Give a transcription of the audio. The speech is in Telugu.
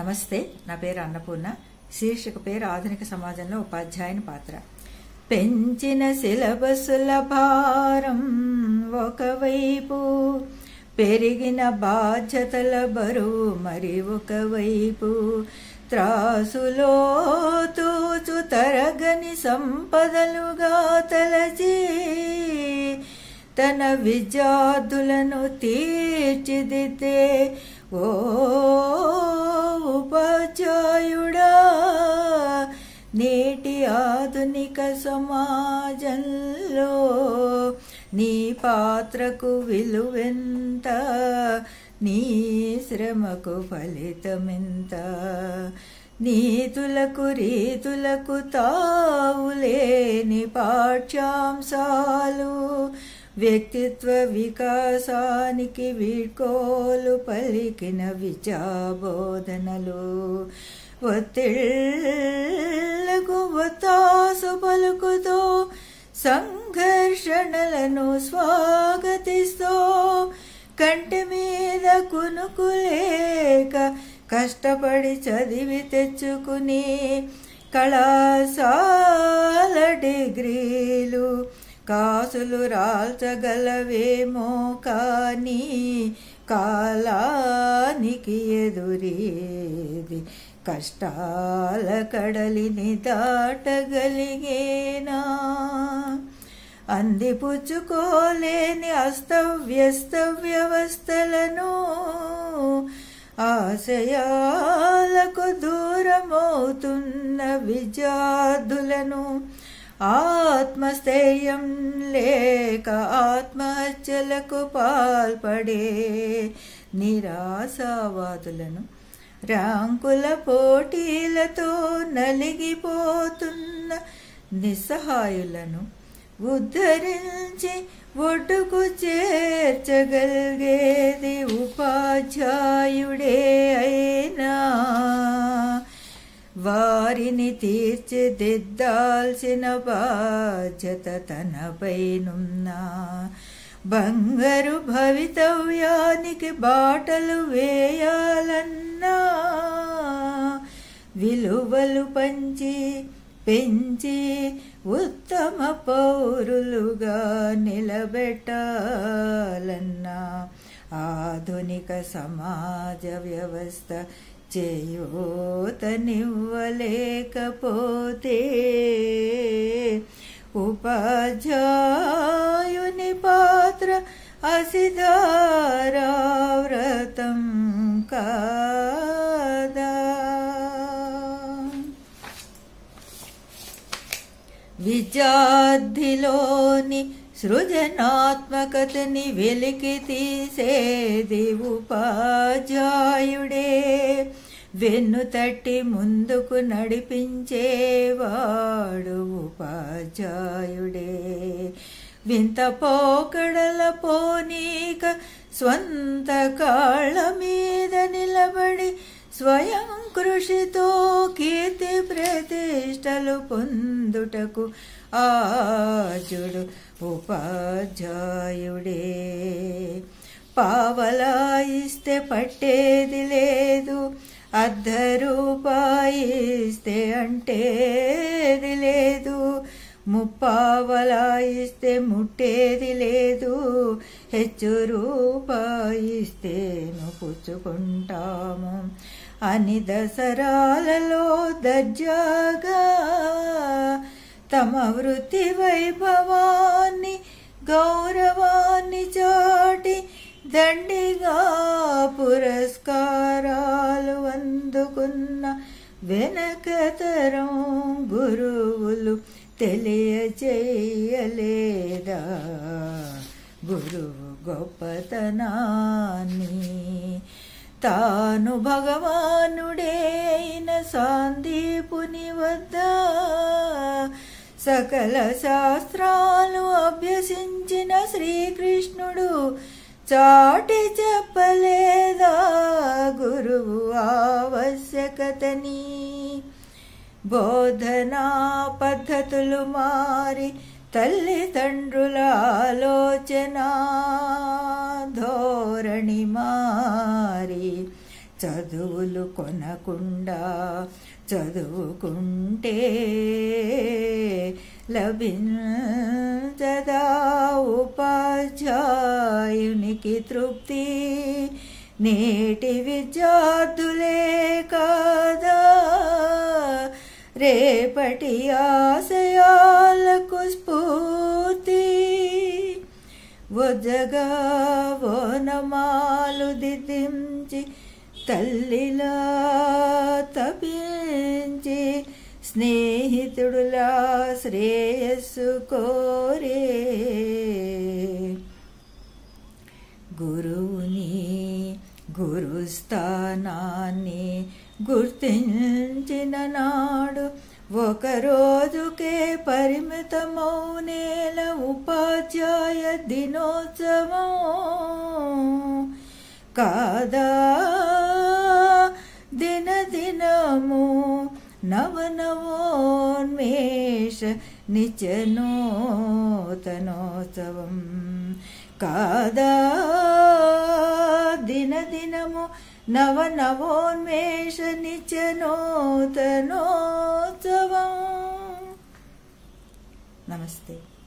నమస్తే నా పేరు అన్నపూర్ణ శీర్షిక పేరు ఆధునిక సమాజంలో ఉపాధ్యాయుని పాత్ర పెంచిన సిలబస్సుల భారం ఒకవైపు పెరిగిన బాధ్యతల బరువు మరి ఒకవైపు త్రాసులో తూచు తరగని సంపదలుగా తలచి తన విద్యార్థులను తీర్చిదిద్దే ఓ ఉపాధ్యాయుడా నేటి ఆధునిక సమాజంలో నీ పాత్రకు విలువెంత నీ శ్రమకు ఫలితమెంత నీతులకు రీతులకు తావులేని పాఠ్యాంశాలు వ్యక్తిత్వ వికాసానికి వీడ్కోలు పలికిన విద్యాబోధనలు ఒత్తిళ్లకు ఒత్తాసు పలుకుతో సంఘర్షణలను స్వాగతిస్తూ కంటి మీద కునుకులేక కష్టపడి చదివి తెచ్చుకుని కళాశాల డిగ్రీలు కాసులు రాల్చగలవేమో కానీ కాలానికి ఎదురేది కష్టాల కడలిని దాటగలిగేనా అందిపుచ్చుకోలేని అస్తవ్యస్త వ్యవస్థలను ఆశయాలకు దూరమవుతున్న విద్యార్థులను ఆత్మస్థైర్యం లేక ఆత్మహత్యలకు పాల్పడే నిరాశావాదులను ర్యాంకుల పోటీలతో నలిగిపోతున్న నిస్సహాయులను ఉద్ధరించి ఒడ్డుకు చేర్చగలిగేది ఉపాధ్యాయుడే అయినా వారిని తీర్చిదిద్దాల్సిన బాధ్యత తనపైనున్నా బంగారు భవితవ్యానికి బాటలు వేయాలన్నా విలువలు పంచి పెంచి ఉత్తమ పౌరులుగా నిలబెట్టాలన్నా ఆధునిక సమాజ వ్యవస్థ చేయూతనివ్వలేకపోతే ఉపాధ్యాయుని పాత్ర అసిధారావ్రతం కాదా విద్యార్థిలోని సృజనాత్మకతని వెలికి తీసేది ఉపాధ్యాయుడే వెన్ను తట్టి ముందుకు నడిపించేవాడు ఉపాధ్యాయుడే వింత పోకడల పోనీక స్వంత కాళ్ళ మీద నిలబడి స్వయం కృషితో కీర్తి ప్రతిష్టలు పొందుటకు ఆజుడు ఉపాధ్యాయుడే పావలా ఇస్తే పట్టేది లేదు అర్ధ రూపాయిస్తే అంటేది లేదు ముప్పావలాయిస్తే ముట్టేది లేదు హెచ్చు రూపాయిస్తేను పుచ్చుకుంటాము అని దసరాలలో దర్జాగా తమ వృత్తి వైభవాన్ని గౌరవాన్ని చాటి దండిగా పురస్కారాలు అందుకున్న వెనకతరం గురువులు తెలియచేయలేదా గురువు గొప్పతనాన్ని తాను భగవానుడేన సాందీపుని వద్ద సకల శాస్త్రాలు అభ్యసించిన శ్రీకృష్ణుడు చాటి చెప్పలేదా గురువు ఆవశ్యకతని బోధనా పద్ధతులు మారి తల్లిదండ్రుల ఆలోచన ధోరణి మారి చదువులు కొనకుండా చదువుకుంటే లభించదా ఉపాధ్యాయునికి తృప్తి నేటి విద్యార్థులే కాదా రేపటి ఆశయాలకు స్ఫూర్తి వజగా వనమాలు దిద్దించి తల్లిలా తపించి స్నేహితుడులా శ్రేయస్సు కోరే గురువుని గురుస్థానాన్ని గుర్తించిన నాడు ఒక రోజుకే పరిమితమౌనేల ఉపాధ్యాయ దినోత్సవం కాదా దినదినము నవనవోన్మేష నిత్యనూతనోత్సవం కాదా దినదినము నవనవోన్మేష నిత్యనూతనోత్సవం నమస్తే